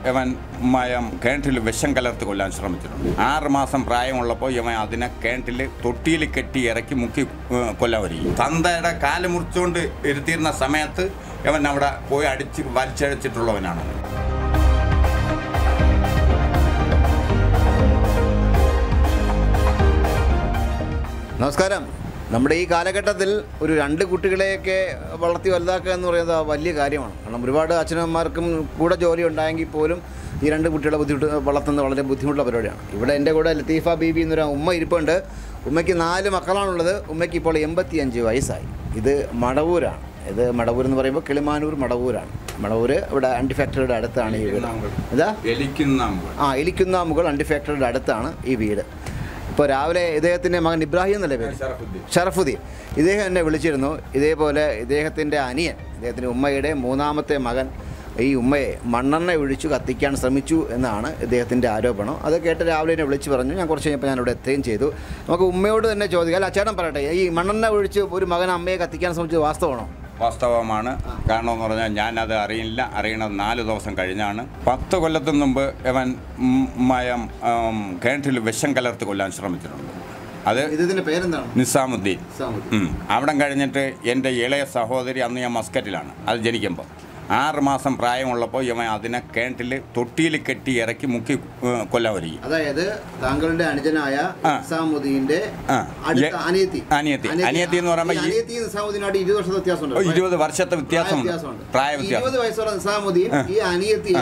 ഇവൻ മയം കിണറ്റിൽ വിഷം കലർത്തി കൊല്ലാൻ ശ്രമിച്ചിട്ടുണ്ട് ആറ് മാസം പ്രായമുള്ളപ്പോൾ ഇവൻ അതിനെ കിണറ്റിൽ തൊട്ടിയിൽ കെട്ടി ഇറക്കി മുക്കി ഏഹ്, കൊല്ലാൻ വരികയും തന്തയുടെ കാല് മുറിച്ചുകൊണ്ട് ഇരുത്തിയിരുന്ന സമയത്ത് ഇവൻ അവിടെ പോയി അടിച്ച് വലിച്ചഴച്ചിട്ടുള്ളവനാണ് നമസ്കാരം നമ്മുടെ ഈ കാലഘട്ടത്തിൽ ഒരു രണ്ട് കുട്ടികളെയൊക്കെ വളർത്തി വലുതാക്കുക എന്ന് പറയുന്നത് വലിയ കാര്യമാണ് കാരണം ഒരുപാട് അച്ഛനമ്മമാർക്കും കൂടെ ജോലി ഉണ്ടായെങ്കിൽ പോലും ഈ രണ്ട് കുട്ടികളെ ബുദ്ധിമുട്ട് വളർത്തുന്നത് വളരെ ബുദ്ധിമുട്ടുള്ള പരിപാടിയാണ് ഇവിടെ എൻ്റെ കൂടെ ലത്തീഫ ബീബി എന്നൊരു ഉമ്മ ഇരിപ്പുണ്ട് ഉമ്മയ്ക്ക് നാല് മക്കളാണുള്ളത് ഉമ്മയ്ക്ക് ഇപ്പോൾ എൺപത്തി അഞ്ച് വയസ്സായി ഇത് മടവൂരാണ് ഇത് മടവൂർ എന്ന് പറയുമ്പോൾ കിളിമാനൂർ മടവൂരാണ് മടവൂർ ഇവിടെ അണ്ടി ഫാക്ടറിയുടെ അടുത്താണ് ഈ വീട് ഇതാ എലിക്കുന്ന ആ എലിക്കുന്നാമുകൾ അണ്ടി ഫാക്ടറിയുടെ അടുത്താണ് ഈ വീട് ഇപ്പോൾ രാവിലെ ഇദ്ദേഹത്തിൻ്റെ മകൻ ഇബ്രാഹിം എന്നല്ലേ പേര് ഷറഫുദ്ദീൻ. ഷറഫുദ്ദീൻ ഇദ്ദേഹം എന്നെ വിളിച്ചിരുന്നു ഇതേപോലെ ഇദ്ദേഹത്തിൻ്റെ അനിയൻ ഇദ്ദേഹത്തിൻ്റെ ഉമ്മയുടെ മൂന്നാമത്തെ മകൻ ഈ ഉമ്മയെ മണ്ണെണ്ണ ഒഴിച്ചു കത്തിക്കാൻ ശ്രമിച്ചു എന്നാണ് ഇദ്ദേഹത്തിൻ്റെ ആരോപണം അത് കേട്ട് രാവിലെ എന്നെ വിളിച്ചു പറഞ്ഞു ഞാൻ കുറച്ച് കഴിഞ്ഞപ്പോൾ ഞാൻ ഇവിടെ എത്തുകയും ചെയ്തു നമുക്ക് ഉമ്മയോട് തന്നെ ചോദിക്കാം അല്ല ചേട്ടൻ പറയട്ടെ ഈ മണ്ണെണ്ണ ഒഴിച്ച് ഒരു മകൻ അമ്മയെ കത്തിക്കാൻ ശ്രമിച്ചത് വാസ്തവമാണോ വാസ്തവമാണ് കാരണം എന്ന് പറഞ്ഞാൽ ഞാനത് അറിയില്ല അറിയണത് നാല് ദിവസം കഴിഞ്ഞാണ് പത്ത് കൊല്ലത്തിന് മുമ്പ് ഇവൻ ഉം, മയം ഉം, കിണറ്റിൽ വിഷം കലർത്തി കൊല്ലാൻ ശ്രമിച്ചിട്ടുണ്ട് അത് ഇതിൻ്റെ പേരെന്താണ് നിസാമുദ്ദീൻ സാമുദ്ദീൻ. ഉം. അവിടം കഴിഞ്ഞിട്ട് എൻ്റെ ഇളയ സഹോദരി അന്ന് ഞാൻ മസ്കറ്റിലാണ് അത് ജനിക്കുമ്പോൾ ആറ് മാസം പ്രായമുള്ളപ്പോൾ ഇവൻ അതിനെ കിണറ്റിൽ തൊട്ടിയിൽ കെട്ടി ഇറക്കി മുക്കി ഏഹ്, കൊല്ലാൻ വരികയും അതായത് താങ്കളുടെ അനുജനായ ആ. നിസാമുദ്ദീന്റെ ആ. അടുത്ത എ- അനിയത്തി അനിയത്തി. അനിയത്തി എന്ന് പറയുമ്പോ ഈ ഈ- അനിയത്തി നിസാമുദ്ദീനായിട്ട് ഇരുപത് വർഷത്തെ വ്യത്യാസമുണ്ട് ഓ, ഇരുപത് വർഷത്തെ വ്യത്യാസമുണ്ട് പ്രായ വ്യത്യാസം ഇരുപത് വയസ്സുള്ള നിസാമുദ്ദീൻ ഈ അനിയത്തിയെ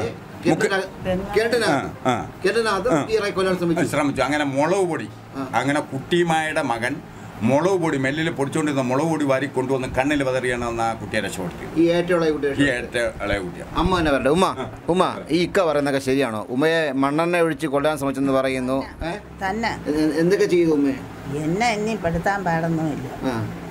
കേട്ടിനകത്ത് ആ, ആ. കേട്ടിനകത്ത് ഈ ഇറക്കി കൊല്ലാൻ ശ്രമിച്ചു ശ്രമിച്ചു അങ്ങനെ മുളക് പൊടി അങ്ങനെ കുട്ടിമായുടെ മകൻ മുളക് പൊടി മെല്ലിൽ പൊടിച്ചുകൊണ്ടിരുന്ന മുളക് പൊടി വാരി കൊണ്ടുവന്ന് കണ്ണിൽ പതറിയണമെന്ന് ആ കുട്ടിയെ രക്ഷപ്പെടുത്തി ഈ ഏറ്റവും കുട്ടി ഈ ഏറ്റവും ഇളയ കുട്ടിയാണ് അമ്മ തന്നെ പറയട്ടെ ഉമ്മ ഉമ്മ ഈ ഇക്ക പറയുന്നതൊക്കെ ശരിയാണോ ഉമ്മയെ മണ്ണെണ്ണ ഒഴിച്ച് കൊല്ലാൻ ശ്രമിച്ചെന്ന് പറയുന്നു ഏ? തന്നെ എ- എന്തൊക്കെ ചെയ്തു ഉമ്മയെ എന്നെ ഇനി പെടുത്താൻ പാടൊന്നുമില്ല ആ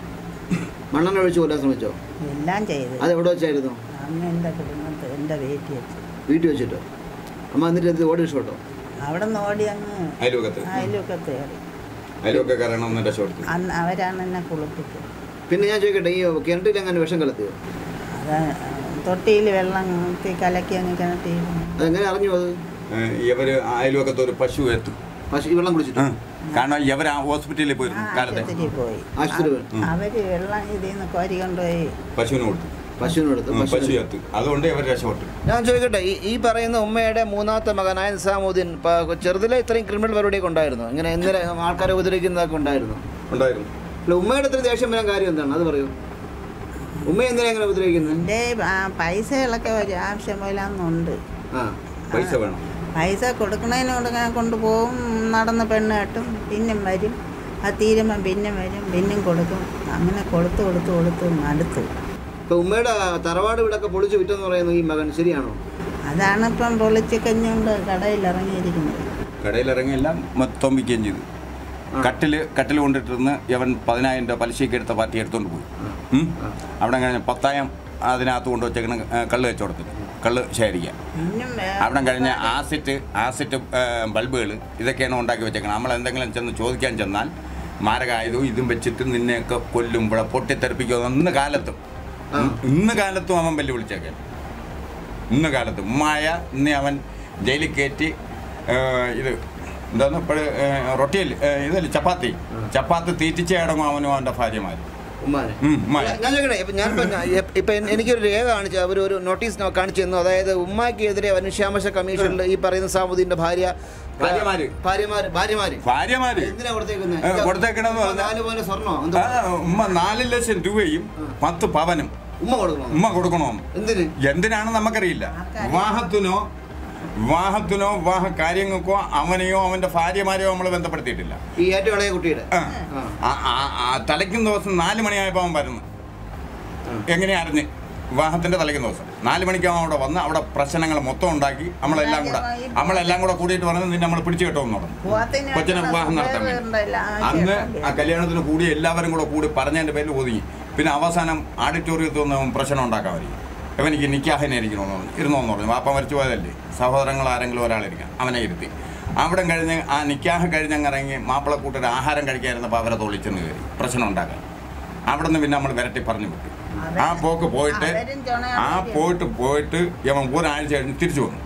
മണ്ണെണ്ണ ഒഴിച്ച് കൊല്ലാൻ ശ്രമിച്ചോ എല്ലാം ചെയ്തു അത് എവിടെ വെച്ചായിരുന്നു അമ്മ എൻ്റെ കുടുംബത്ത് എൻ്റെ വീട്ടിൽ വെച്ച് വീട്ടിൽ വെച്ചിട്ടോ അമ്മ എന്നിട്ട് ഇത് ഓടി ഇഷ്ടപ്പെട്ടോ അവിടെ നിന്ന് ഓടി അങ്ങ് അയൽവക്കത്ത് അയലൊക്കെ കയറി അയൽവക്കെ കയറണമെന്ന് രക്ഷപ്പെടുത്തി അന്ന് അവരാണ് എന്നെ കുളിപ്പിച്ചത് പിന്നെ ഞാൻ ചോദിക്കട്ടെ ഈ കിണറ്റിൽ എങ്ങനെ വിഷം കലത്തിയോ അത് തൊട്ടിയിൽ വെള്ളം തി കലക്കി അങ്ങ് കിണറ്റിൽ അതെങ്ങനെ അറിഞ്ഞു അത് ഏഹ് ഇവര് അയൽവക്കത്ത് ഒരു പശു എത്തും പക്ഷേ ഈ വെള്ളം കുടിച്ചിട്ട് കാരണം ഇവർ ആ ഹോസ്പിറ്റലിൽ പോയിരുന്നു കാലത്തെ ആശുപത്രിയിൽ പോയി ആശുപത്രി പോയി. അവര് വെള്ളം ഇതിൽ നിന്ന് കോരി കൊണ്ടുപോയി പശുവിന് കൊടുത്തു പശുവിനടുത്ത് ഉം, പശു പശു എത്തു അതുകൊണ്ട് ഇവർ രക്ഷപ്പെട്ടു ഞാൻ ചോദിക്കട്ടെ ഈ ഈ പറയുന്ന ഉമ്മയുടെ മൂന്നാമത്തെ മകനായ നിസാമുദ്ദീൻ ഇപ്പൊ ചെറുതിലെ ഇത്രയും ക്രിമിനൽ പരിപാടിയൊക്കെ ഉണ്ടായിരുന്നു ഇങ്ങനെ ഇന്നലെ ആൾക്കാരെ ഉപദ്രവിക്കുന്നതൊക്കെ ഉണ്ടായിരുന്നു ഉണ്ടായിരുന്നു അല്ല ഉമ്മയുടെ ഇത്ര ദേഷ്യം വരാൻ കാര്യം എന്താണ് അത് പറയൂ ഉമ്മ എന്തിനാ ഇങ്ങനെ ഉപദ്രവിക്കുന്നത് എൻ്റെ ആ പൈസകളൊക്കെ ഒരു ആവശ്യം പോലാന്നുണ്ട് ആ പൈസ വേണം പൈസ കൊടുക്കണതിന് കൊടുക്കാൻ കൊണ്ടുപോകും നടന്ന് പെണ്ണ് കെട്ടും പിന്നും വരും അത് തീരുമ്പം പിന്നെ വരും പിന്നും കൊടുക്കും അങ്ങനെ കൊടുത്ത് കൊടുത്ത് കൊടുത്ത് മടുത്തു ഇപ്പൊ ഉമ്മയുടെ തറവാട് വീടൊക്കെ പൊളിച്ചു വിറ്റെന്ന് പറയുന്നു ഈ മകൻ ശരിയാണോ അതാണ് ഇപ്പം പൊളിച്ച് കഞ്ഞുകൊണ്ട് കടയിൽ ഇറങ്ങിയിരിക്കുന്നത് കടയിൽ ഇറങ്ങിയെല്ലാം മൊത്തം വിൽക്കുകയും ചെയ്തു കട്ടില് കട്ടിൽ കൊണ്ടിട്ടിരുന്ന് ഇവൻ പതിനായിരം രൂപ പലിശയ്ക്ക് എടുത്ത പാർട്ടി എടുത്തുകൊണ്ട് പോയി ഉം. അവിടെ കഴിഞ്ഞ് പത്തായം അതിനകത്ത് കൊണ്ട് വെച്ചേക്കണ കള്ള് വെച്ചോടത്തിന് കള്ള് ശേഖരിക്കാൻ പിന്നും വേ- അവിടെ കഴിഞ്ഞ് ആസിറ്റ് ആസിറ്റ് ബൾബുകൾ ഇതൊക്കെയാണ് ഉണ്ടാക്കി വെച്ചേക്കണം നമ്മൾ എന്തെങ്കിലും ചെന്ന് ചോദിക്കാൻ ചെന്നാൽ മാരകായുധവും ഇതും വെച്ചിട്ട് നിന്നെയൊക്കെ കൊല്ലും ഇവിടെ പൊട്ടിത്തെറിപ്പിക്കും ഇന്ന് കാലത്തും ഉം, ഇന്ന് കാലത്തും അവൻ വെല്ലുവിളിച്ചേക്കാൻ ഇന്ന് കാലത്തും ഉമ്മായ ഇന്ന് അവൻ ജയിലിൽ കയറ്റി ഏ, ഇത് എന്താന്ന് ഇപ്പോൾ റൊട്ടിയിൽ ഏ, ഇതല്ലേ ചപ്പാത്തി ചപ്പാത്തി തീറ്റിച്ച അടങ്ങും അവനും അവൻ്റെ ഭാര്യമാർ ഉമ്മാനെ ഉം, ഉമ്മായ. ഞാൻ ചോദിക്കട്ടെ ഇപ്പൊ ഞാൻ ഇപ്പൊ എനിക്കൊരു രേഖ കാണിച്ചു അവർ ഒരു നോട്ടീസ് കാണിച്ചു തന്നു അതായത് ഉമ്മാക്കെതിരെ വനുഷ്യാമശ കമ്മീഷനിൽ ഈ പറയുന്ന സാമുദ്ദീന്റെ ഭാര്യ ഭാര്യമാര്. ഭാര്യമാര് ഭാര്യമാര് ഭാര്യമാര് എന്തിനാ ഏ, കൊടുത്തേക്കുന്നത് കൊടുത്തേക്കണെന്ന് പറഞ്ഞാൽ- നാല് പോലെ സ്വർണ്ണോ ആ, എന്തോ ഉമ്മ നാല് ലക്ഷം രൂപയും പത്ത് പവനും ഉമ്മ കൊടുക്കണം ഉമ്മ കൊടുക്കണമെന്ന് എന്തിന് എന്തിനാണെന്ന് നമുക്കറിയില്ല വിവാഹത്തിനോ വിവാഹത്തിനോ വിവാഹ കാര്യങ്ങൾക്കോ അവനെയോ അവന്റെ ഭാര്യമാരെയോ നമ്മൾ ബന്ധപ്പെടുത്തിയിട്ടില്ല ഈ ഏറ്റവും ഇളയ കുട്ടിയുടെ ആ. ആ- ആ- ആ തലയ്ക്കുന്ന ദിവസം നാല് മണിയായപ്പോൾ അവൻ വരുന്നു എങ്ങനെയാ അറിഞ്ഞ് വിവാഹത്തിന്റെ തലയ്ക്കുന്ന ദിവസം നാല് മണിക്കാവും അവിടെ വന്ന് അവിടെ പ്രശ്നങ്ങൾ മൊത്തം ഉണ്ടാക്കി നമ്മളെല്ലാം കൂടെ നമ്മളെല്ലാം കൂടെ കൂടിയിട്ട് പറഞ്ഞ് നിന്നെ നമ്മൾ പിടിച്ചു കെട്ടുമെന്ന് പറഞ്ഞു പോത്തിന് കൊച്ചിനെ വിവാഹം നടത്താൻ വേണ്ടി ഉണ്ടല്ലോ, അന്ന് ആവശ്യം ആ കല്യാണത്തിന് കൂടി എല്ലാവരും കൂടെ കൂടി പറഞ്ഞതിന്റെ പേരിൽ ഒതുങ്ങി പിന്നെ അവസാനം ആഡിറ്റോറിയത്തിൽ നിന്ന് അവൻ പ്രശ്നം ഉണ്ടാക്കാൻ വരും ഇവനിക്ക് നിക്കാഹിനെ ഇരിക്കണമെന്ന് പറഞ്ഞു ഇരുന്നോന്ന് പറഞ്ഞു വാപ്പ മരിച്ചു പോയതല്ലേ സഹോദരങ്ങൾ ആരെങ്കിലും ഒരാളിരിക്കാം അവനെ ഇരുത്തി അവിടെ കഴിഞ്ഞ് ആ നിക്കാഹ് കഴിഞ്ഞങ്ങ് ഇറങ്ങി മാപ്പിളക്കൂട്ടർ ആഹാരം കഴിക്കാതിരുന്നപ്പോൾ അവരെ തൊളിച്ചെന്ന് കയറി പ്രശ്നം ഉണ്ടാക്കാൻ അവിടെ നിന്ന് പിന്നെ നമ്മൾ വിരട്ടി പറഞ്ഞു വിട്ടു ആ പോക്ക് പോയിട്ട് അവരും ചുണ ആ പോയിട്ട് പോയിട്ട് ഇവൻ ഒരാഴ്ച കഴിഞ്ഞ് തിരിച്ചു വന്നു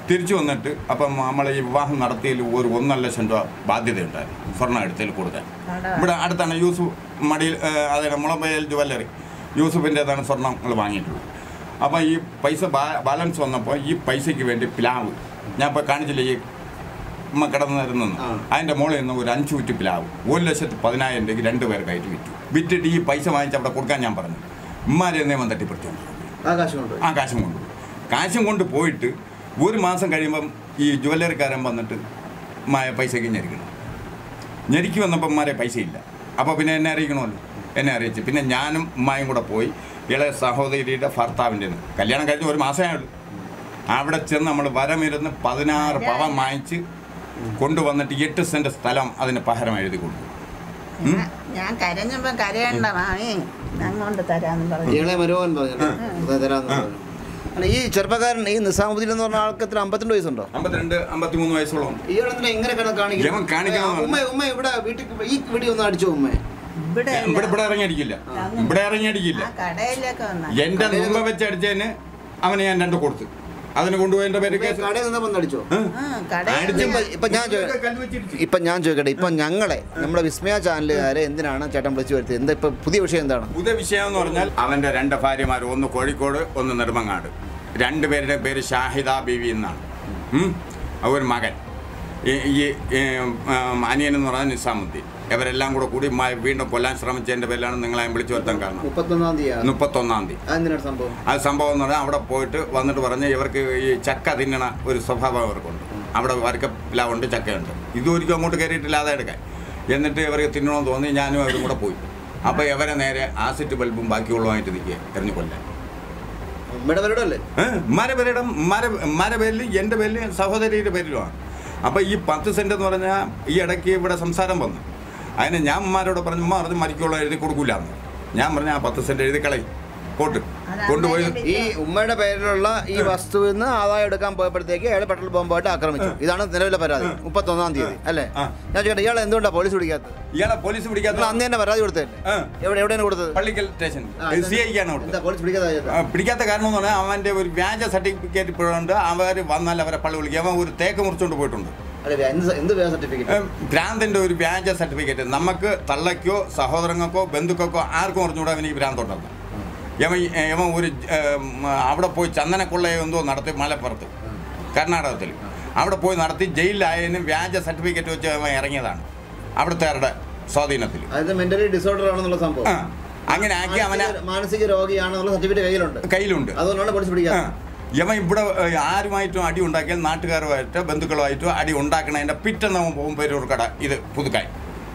തിരിച്ചു വന്നിട്ട് അപ്പം നമ്മൾ ഈ വിവാഹം നടത്തിയതിൽ ഒരു ഒന്നര ലക്ഷം രൂപ ബാധ്യതയുണ്ടായിരുന്നു സ്വർണ്ണം എടുത്തതിൽ കൊടുക്കാൻ കട. ഇവിടെ അടുത്താണ് യൂസുഫ് മടിയിൽ അതായത് മുളമ്പയൽ ജുവല്ലറി യൂസുഫിൻ്റെതാണ് സ്വർണ്ണങ്ങൾ വാങ്ങിയിട്ടുള്ളത് അപ്പം ഈ പൈസ ബാ- ബാലൻസ് വന്നപ്പോൾ ഈ പൈസയ്ക്ക് വേണ്ടി പ്ലാവ് ഞാൻ ഇപ്പോൾ കാണിച്ചില്ലേ ഈ ഉമ്മ കിടന്നു തരുന്നു ആ. അതിൻ്റെ മുകളിൽ നിന്ന് ഒരു അഞ്ച് കുറ്റി പ്ലാവ് ഒരു ലക്ഷത്തി പതിനായിരം രൂപയ്ക്ക് രണ്ട് പേർക്കായിട്ട് വിറ്റു വിറ്റിട്ട് ഈ പൈസ വാങ്ങിച്ച് അവിടെ കൊടുക്കാൻ ഞാൻ പറഞ്ഞു ഉമ്മാരെ നിയമം തട്ടിപ്പെടുത്തുന്നു ആകാശം കൊണ്ട് ആ കാശും കൊണ്ട് പോയി. കാശും കൊണ്ട് പോയിട്ട് ഒരു മാസം കഴിയുമ്പം ഈ ജുവല്ലറിക്കാരൻ വന്നിട്ട് മായ പൈസയ്ക്ക് ഞെരിക്കണം ഞെരുക്കി വന്നപ്പം ഉമ്മാരെ പൈസയില്ല അപ്പോൾ പിന്നെ എന്നെ അറിയിക്കണമല്ലോ എന്നെ അറിയിച്ചു പിന്നെ ഞാനും ഉമ്മായും കൂടെ പോയി ഇളയ സഹോദരിയുടെ ഭർത്താവിൻ്റെ കല്യാണം കഴിഞ്ഞ് ഒരു മാസമേ ഉള്ളൂ അവിടെ ചെന്ന് നമ്മൾ വരമിരുന്ന് പതിനാറ് പവൻ വാങ്ങിച്ച് കൊണ്ടുവന്നിട്ട് എട്ട് സെൻറ്റ് സ്ഥലം അതിന് പകരം എഴുതി കൊടുത്തു ഞാൻ- ഞാൻ കരഞ്ഞപ്പോ കരയണ്ട മാമി ഞാൻ കൊണ്ട് തരാന്ന് പറഞ്ഞു ഇയാളെ മരുമോൻ പറഞ്ഞു അത് തരാന്ന് പറഞ്ഞു. അല്ല ഈ ചെറുപ്പക്കാരൻ ഈ നിസാമുദ്ദീൻ എന്ന് പറഞ്ഞ ആൾക്ക് എത്ര അമ്പത്തിരണ്ട് വയസ്സുണ്ടോ അമ്പത്തിരണ്ട് അമ്പത്തിമൂന്ന് വയസ്സോളം ഇയാളെന്തിനാ ഇങ്ങനെ കിടന്ന് ഇവൻ കാണിക്കണം എന്ന് ഉമ്മ ഉമ്മ ഇവിടെ വീട്ടിൽ ഈ വീട്ടിൽ ഒന്ന് അടിച്ചോ ഉമ്മ ഇവിടെ ഇവിടെ ഇവിടെ ഇറങ്ങിയടിക്കില്ല ഇവിടെ ഇറങ്ങിയടിക്കില്ല ആ കടയിലൊക്കെ വന്ന എന്റെ മുമ്പ് വെച്ച് അടിച്ചതിന് അവന് ഞാൻ രണ്ട് കൊടുത്തു അതിന് കൊണ്ടുപോയി എന്റെ പേര് കേസ് കടയിൽ നിന്നപ്പോ ഒന്ന് അടിച്ചോ കടയിൽ അടിച്ച് ഇപ്പൊ ഇപ്പൊ ഞാൻ ചോ- കല്ല് വെച്ചിടിച്ചു. ഇപ്പൊ ഞാൻ ചോദിക്കട്ടെ ഇപ്പൊ ഞങ്ങളെ നമ്മുടെ വിസ്മയ ചാനലുകാരെ എന്തിനാണ് ചേട്ടൻ വിളിച്ചു വരുത്തിയത് എന്താ ഇപ്പൊ പുതിയ വിഷയം എന്താണ് പുതിയ വിഷയം എന്ന് പറഞ്ഞാൽ അവന്റെ രണ്ട് ഭാര്യമാർ ഒന്ന് കോഴിക്കോട് ഒന്ന് നെടുമങ്ങാട് രണ്ടുപേരുടെ പേര് ഷാഹിദ ബീവി എന്നാണ് ഉം. ഒരു മകൻ ഈ ഈ ഏം, ആം, അനിയൻ എന്ന് പറഞ്ഞാൽ നിസാമുദ്ദീൻ ഇവരെല്ലാം കൂടെ കൂടി മ- വീണ്ടും കൊല്ലാൻ ശ്രമിച്ചതിന്റെ പേരിലാണ് നിങ്ങളെ വിളിച്ചു വരുത്താൻ കാരണം മുപ്പത്തൊന്നാം തീയതി മുപ്പത്തൊന്നാം തീയതി അതെന്തിനാണ് സംഭവം അത് സംഭവം എന്ന് പറഞ്ഞാൽ അവിടെ പോയിട്ട് വന്നിട്ട് പറഞ്ഞ് ഇവർക്ക് ഈ ചക്ക തിന്നണ ഒരു സ്വഭാവം അവർക്കുണ്ട് അവിടെ വരക്ക പ്ലാവുണ്ട് ചക്കയുണ്ട് ഇതൊരിക്കലും അങ്ങോട്ട് കയറിയിട്ടില്ല അതെ എടുക്കാൻ എന്നിട്ട് ഇവർക്ക് തിന്നണമെന്ന് തോന്നി ഞാനും അവരും കൂടെ പോയി അപ്പോൾ ഇവരെ നേരെ ആസിറ്റ് ബൾബും ബാക്കിയുള്ളതുമായിട്ട് നിൽക്കുക എറിഞ്ഞു കൊല്ലാൻ ഉമ്മയുടെ പേരുടെ അല്ലേ മര പേരുടെ മര മര പേരിൽ എൻ്റെ പേരിൽ സഹോദരിയുടെ പേരിലുമാണ് അപ്പോൾ ഈ പത്ത് സെൻറ്റ് എന്ന് പറഞ്ഞാൽ ഈ ഇടയ്ക്ക് ഇവിടെ സംസാരം വന്നു അതിന് ഞാൻ ഉമ്മാരോട് പറഞ്ഞു ഉമ്മ പറഞ്ഞ് മരിക്കുള്ള എഴുതി കൊടുക്കൂലെന്ന് ഞാൻ പറഞ്ഞു ആ പത്ത് സെൻറ്റ് എഴുതി കളയും പോട്ട് കൊണ്ടുപോയി ഈ ഉമ്മയുടെ പേരിലുള്ള ഈ വസ്തുവിൽ നിന്ന് ആദായം എടുക്കാൻ പോയപ്പോഴത്തേക്ക് അയാൾ പെട്രോൾ ബോംബായിട്ട് ആക്രമിച്ചു ഇതാണ് നിലവിലെ പരാതി മുപ്പത്തൊന്നാം തീയതി അല്ലേ ആ. ഞാൻ ചോദിക്കട്ടെ ഇയാൾ എന്തുകൊണ്ടാണ് പോലീസ് പിടിക്കാത്തത് ഇയാളെ പോലീസ് നിങ്ങൾ പിടിക്കാത്ത അന്ന് തന്നെ പരാതി കൊടുത്തല്ലേ ആ. എവിടെ എവിടെയാണ് കൊടുത്തത് പള്ളിക്കൽ സ്റ്റേഷൻ ആ, സി ഐക്കാണ് എന്താ കൊടുത്തത് പോലീസ് പിടിക്കാത്ത ആ, പിടിക്കാത്ത കാരണം എന്ന് പറഞ്ഞാൽ അവൻ്റെ ഒരു വ്യാജ സർട്ടിഫിക്കറ്റ് ഇപ്പോഴുണ്ട് അവർ വന്നാൽ അവരെ പള്ളി വിളിക്കും അവൻ ഒരു തേക്ക് മുറിച്ചുകൊണ്ട് പോയിട്ടുണ്ട് അല്ലെ എന്ത് എന്ത് സർട്ടിഫിക്കറ്റ് ഭ്രാന്തിൻ്റെ ഒരു വ്യാജ സർട്ടിഫിക്കറ്റ് നമുക്ക് തള്ളയ്ക്കോ സഹോദരങ്ങൾക്കോ ബന്ധുക്കൾക്കോ ആർക്കും അറിഞ്ഞുകൂടാ അവന് ഈ ഭ്രാന്തുണ്ടെന്ന് യമ യമ ഒരു ഏം, അവിടെ പോയി ചന്ദനക്കൊള്ളയോ എന്തോ നടത്തി മലപ്പുറത്ത് കർണാടകത്തിൽ അവിടെ പോയി നടത്തി ജയിലിലായതിന് വ്യാജ സർട്ടിഫിക്കറ്റ് വെച്ച് അവൻ ഇറങ്ങിയതാണ് അവിടുത്തെ സ്വാധീനത്തിൽ അതായത് മെന്റലി ഡിസോർഡർ ആണെന്നുള്ള സംഭവം ആ അങ്ങനെ ആക്കി അവനെ മാനസിക- മാനസിക രോഗിയാണെന്നുള്ള സർട്ടിഫിക്കറ്റ് കയ്യിലുണ്ട് കയ്യിലുണ്ട് അതുകൊണ്ടാണ് പോലീസ് ആ. പിടിക്കാത്തത് യമ ഇവിടെ ഏ, ആരുമായിട്ടും അടി ഉണ്ടാക്കിയാൽ നാട്ടുകാരുമായിട്ടോ ബന്ധുക്കളുമായിട്ടോ അടി ഉണ്ടാക്കണതിൻ്റെ പിറ്റെന്ന് അവൻ പോകും പേരൂർ കട ഇത് പുതുക്കായി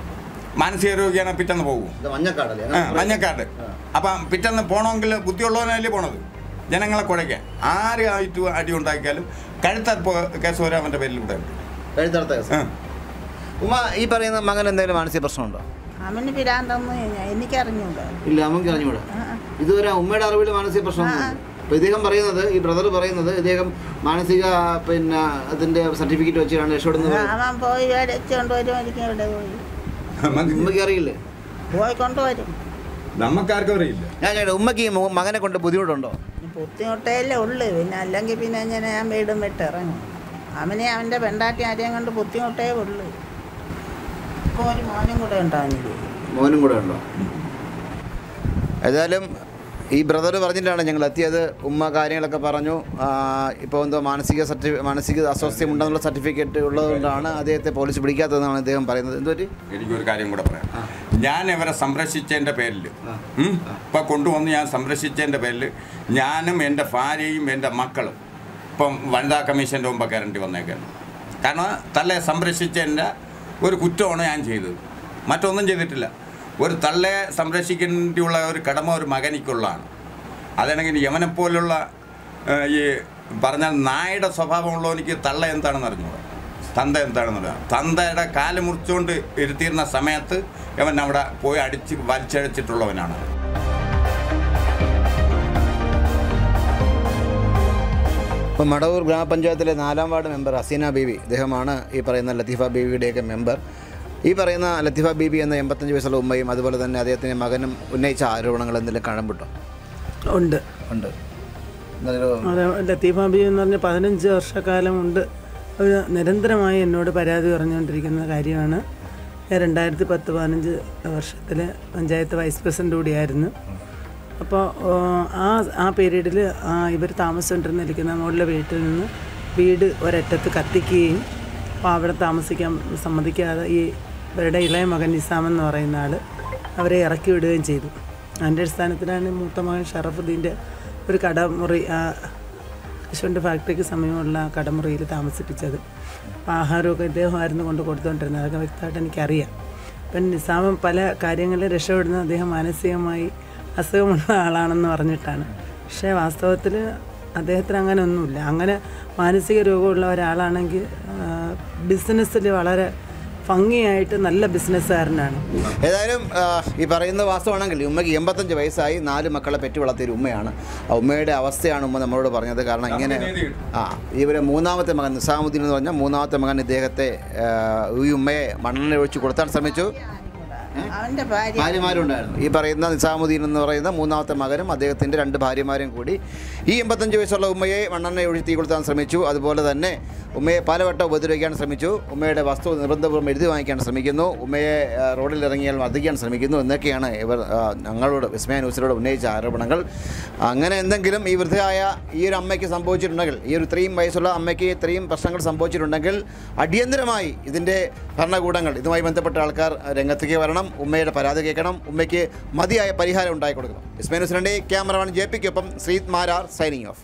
മാനസിക രോഗിയാണ് പിറ്റെന്ന് പോകും ഇത് മഞ്ഞക്കാടല്ലേ ആ, മഞ്ഞക്കാട് അപ്പം പിറ്റെന്ന് പോകണമെങ്കിൽ ബുദ്ധിയുള്ളവനല്ലേ പോണത് ജനങ്ങളെ കുഴയ്ക്കാൻ ആരായിട്ട് അടി ഉണ്ടാക്കിയാലും കഴുത്തറപ്പ് കേസ് വരെ അവൻ്റെ പേരിൽ ഇവിടെ ഉണ്ട് കഴുത്തടുത്ത കേസ് ആ. ഉമ്മ ഈ പറയുന്ന മകൻ എന്തെങ്കിലും മാനസിക പ്രശ്നമുണ്ടോ അവന് പിരാന്തൊന്നും എനിക്കറിഞ്ഞൂടാ ഇല്ല അമ്മക്ക് അറിഞ്ഞൂടാ ആ, ഇതുവരെ ഉമ്മയുടെ അറിവിൽ മാനസിക പ്രശ്നമൊന്നും അപ്പോൾ ഇദ്ദേഹം പറയുന്നത് ഈ ബ്രദർ പറയുന്നത് ഇദ്ദേഹം മാനസിക പിന്നെ അതിന്റെ സർട്ടിഫിക്കറ്റ് വെച്ചാണ് രക്ഷപ്പെടുന്നത് അവൻ പോയി മേടിച്ചുകൊണ്ട് വരുമായിരിക്കും ഇവിടെ പോയി നമുക്ക് ഉമ്മയ്ക്ക് അറിയില്ലേ പോയി കൊണ്ടുവരും നമുക്കാർക്കും അറിയില്ല ഞാൻ ചോദിക്കട്ടെ, ഉമ്മയ്ക്ക് ഈ മോ- മകനെ കൊണ്ട് ബുദ്ധിമുട്ടുണ്ടോ ബുദ്ധിമുട്ടേലേ ഉള്ളു പിന്നെ അല്ലെങ്കിൽ പിന്നെ ഇങ്ങനെ ഞാൻ വീടും വിട്ട് ഇറങ്ങും അവനെ അവൻ്റെ പെണ്ടാട്ടി ആരെയും കൊണ്ട് ബുദ്ധിമുട്ടേ ഉള്ളു ഇപ്പോൾ ഒരു മോനും കൂടെ ഉണ്ടാവുന്നില്ല മോനും കൂടെ ഉണ്ടോ ഏതായാലും ഈ ബ്രദർ പറഞ്ഞിട്ടാണ് ഞങ്ങൾ എത്തിയത് ഉമ്മ കാര്യങ്ങളൊക്കെ പറഞ്ഞു ഇപ്പോൾ എന്തോ മാനസിക സർട്ടി മാനസിക അസ്വസ്ഥ്യം ഉണ്ടെന്നുള്ള സർട്ടിഫിക്കറ്റ് ഉള്ളതുകൊണ്ടാണ് അദ്ദേഹത്തെ പോലീസ് പിടിക്കാത്തതെന്നാണ് അദ്ദേഹം പറയുന്നത് എന്തൊരു എനിക്കൊരു കാര്യം കൂടെ പറയാം ഞാൻ ഇവരെ സംരക്ഷിച്ചതിൻ്റെ പേരിൽ ഇപ്പം കൊണ്ടുവന്ന് ഞാൻ സംരക്ഷിച്ചതിൻ്റെ പേരിൽ ഞാനും എൻ്റെ ഭാര്യയും എൻ്റെ മക്കളും ഇപ്പം വനിതാ കമ്മീഷൻ്റെ മുമ്പ് കയറേണ്ടി വന്നേക്കാണ് കാരണം തള്ളയെ സംരക്ഷിച്ചതിൻ്റെ ഒരു കുറ്റമാണ് ഞാൻ ചെയ്തത് മറ്റൊന്നും ചെയ്തിട്ടില്ല ഒരു തള്ളയെ സംരക്ഷിക്കേണ്ടിയുള്ള ഒരു കടമ ഒരു മകനിക്കുള്ളതാണ് അതാണെങ്കിൽ യമനെപ്പോലുള്ള ഏഹ്, ഈ പറഞ്ഞാൽ നായുടെ സ്വഭാവമുള്ളവനിക്ക് തള്ള എന്താണെന്ന് അറിഞ്ഞൂടാ തന്ത എന്താണെന്ന് അറിയാം തന്തയുടെ കാല് മുറിച്ചുകൊണ്ട് ഇരുത്തിയിരുന്ന സമയത്ത് അവൻ അവിടെ പോയി അടിച്ച് വലിച്ചഴച്ചിട്ടുള്ളവനാണ് ഇപ്പോൾ മടവൂർ ഗ്രാമപഞ്ചായത്തിലെ നാലാം വാർഡ് മെമ്പർ ഹസീന ബീവി ഇദ്ദേഹമാണ് ഈ പറയുന്ന ലത്തീഫ ബീവിയുടെയൊക്കെ മെമ്പർ ഈ പറയുന്ന ലത്തീഫ ബീബി എന്ന എൺപത്തഞ്ച് വയസ്സുള്ള ഉമ്മയും അതുപോലെ തന്നെ അദ്ദേഹത്തിൻ്റെ മകനും ഉന്നയിച്ച ആരോപണങ്ങൾ എന്തെങ്കിലും കഴമ്പിട്ടോ ഉണ്ട് ഉണ്ട് എന്നൊരു അതെ ലത്തീഫ ബി എന്ന് പറഞ്ഞ പതിനഞ്ച് വർഷക്കാലം കൊണ്ട് അവർ നിരന്തരമായി എന്നോട് പരാതി പറഞ്ഞുകൊണ്ടിരിക്കുന്ന കാര്യമാണ് ഞാൻ രണ്ടായിരത്തി പത്ത് പതിനഞ്ച് വർഷത്തിൽ പഞ്ചായത്ത് വൈസ് പ്രസിഡൻ്റ് കൂടിയായിരുന്നു അപ്പോൾ ആ ആ പീരീഡിൽ ഇവർ താമസിച്ചുകൊണ്ടിരുന്നിരിക്കുന്ന മുകളിലെ വീട്ടിൽ നിന്ന് വീട് ഒരറ്റത്ത് കത്തിക്കുകയും അപ്പോൾ അവിടെ താമസിക്കാൻ സമ്മതിക്കാതെ ഈ ഇവരുടെ ഇളയ മകൻ നിസാം എന്ന് പറയുന്ന ആൾ അവരെ ഇറക്കി വിടുകയും ചെയ്തു അതിൻ്റെ അടിസ്ഥാനത്തിലാണ് മൂത്ത മകൻ ഷറഫുദ്ദീൻ്റെ ഒരു കടമുറി ആ കശുവണ്ടി ഫാക്ടറിക്ക് സമീപമുള്ള ആ കടമുറിയിൽ താമസിപ്പിച്ചത് അപ്പോൾ ആഹാരമൊക്കെ ഇദ്ദേഹമായിരുന്നു കൊണ്ട് കൊടുത്തുകൊണ്ടിരുന്നത് അതൊക്കെ വ്യക്തമായിട്ട് എനിക്കറിയാം അപ്പം നിസാമം പല കാര്യങ്ങളിൽ രക്ഷപ്പെടുന്നത് അദ്ദേഹം മാനസികമായി അസുഖമുള്ള ആളാണെന്ന് പറഞ്ഞിട്ടാണ് പക്ഷേ വാസ്തവത്തിൽ അദ്ദേഹത്തിന് അങ്ങനെ ഒന്നുമില്ല അങ്ങനെ മാനസിക രോഗമുള്ള ഒരാളാണെങ്കിൽ ബിസിനസ്സിൽ വളരെ ഭംഗിയായിട്ട് നല്ല ബിസിനസ്സുകാരനാണ് ഏതായാലും ആ, ഈ പറയുന്ന വാസ്തവമാണെങ്കിൽ ഉമ്മയ്ക്ക് എൺപത്തഞ്ച് വയസ്സായി നാല് മക്കളെ പെറ്റി വളർത്തിയ ഒരു ഉമ്മയാണ് ആ ഉമ്മയുടെ അവസ്ഥയാണ് ഉമ്മ നമ്മളോട് പറഞ്ഞത് കാരണം ഇങ്ങനെ ആ ഇവരെ മൂന്നാമത്തെ മകൻ നിസാമുദ്ദീൻ എന്ന് പറഞ്ഞാൽ മൂന്നാമത്തെ മകൻ ഇദ്ദേഹത്തെ ആ, ഈ ഉമ്മയെ മണ്ണെണ്ണ ഒഴിച്ച് കൊടുത്താൻ ശ്രമിച്ചു അവൻ്റെ ഭാര്യ ഭാര്യമാരുണ്ടായിരുന്നു ഈ പറയുന്ന നിസാമുദ്ദീൻ എന്ന് പറയുന്ന മൂന്നാമത്തെ മകനും അദ്ദേഹത്തിൻ്റെ രണ്ട് ഭാര്യമാരും കൂടി ഈ എൺപത്തഞ്ച് വയസ്സുള്ള ഉമ്മയെ മണ്ണെണ്ണ ഒഴിച്ച് തീ കൊടുത്താൻ ശ്രമിച്ചു അതുപോലെ തന്നെ ഉമ്മയെ പലവട്ടം ഉപദ്രവിക്കാൻ ശ്രമിച്ചു ഉമ്മയുടെ വസ്തു നിർബന്ധപൂർവ്വം എഴുതി വാങ്ങിക്കാൻ ശ്രമിക്കുന്നു ഉമ്മയെ ആ, റോഡിൽ ഇറങ്ങിയാൽ മർദ്ദിക്കാൻ ശ്രമിക്കുന്നു എന്നൊക്കെയാണ് ഇവർ ആ, ഞങ്ങളോട് വിസ്മയ ന്യൂസിനോട് ഉന്നയിച്ച ആരോപണങ്ങൾ അങ്ങനെ എന്തെങ്കിലും ഈ വൃദ്ധയായ ഈ ഒരു അമ്മയ്ക്ക് സംഭവിച്ചിട്ടുണ്ടെങ്കിൽ ഈ ഒരു ഇത്രയും വയസ്സുള്ള അമ്മയ്ക്ക് ഇത്രയും പ്രശ്നങ്ങൾ സംഭവിച്ചിട്ടുണ്ടെങ്കിൽ അടിയന്തരമായി ഇതിൻ്റെ ഭരണകൂടങ്ങൾ ഇതുമായി ബന്ധപ്പെട്ട ആൾക്കാർ രംഗത്തേക്ക് വരണം ഉമ്മയുടെ പരാതി കേൾക്കണം ഉമ്മയ്ക്ക് മതിയായ പരിഹാരം ഉണ്ടായി കൊടുക്കണം വിസ്മയ ന്യൂസിൻ്റെ ക്യാമറമാൻ ജെ പിക്കൊപ്പം ശ്രീത് മാരാർ സൈനിങ് ഓഫ്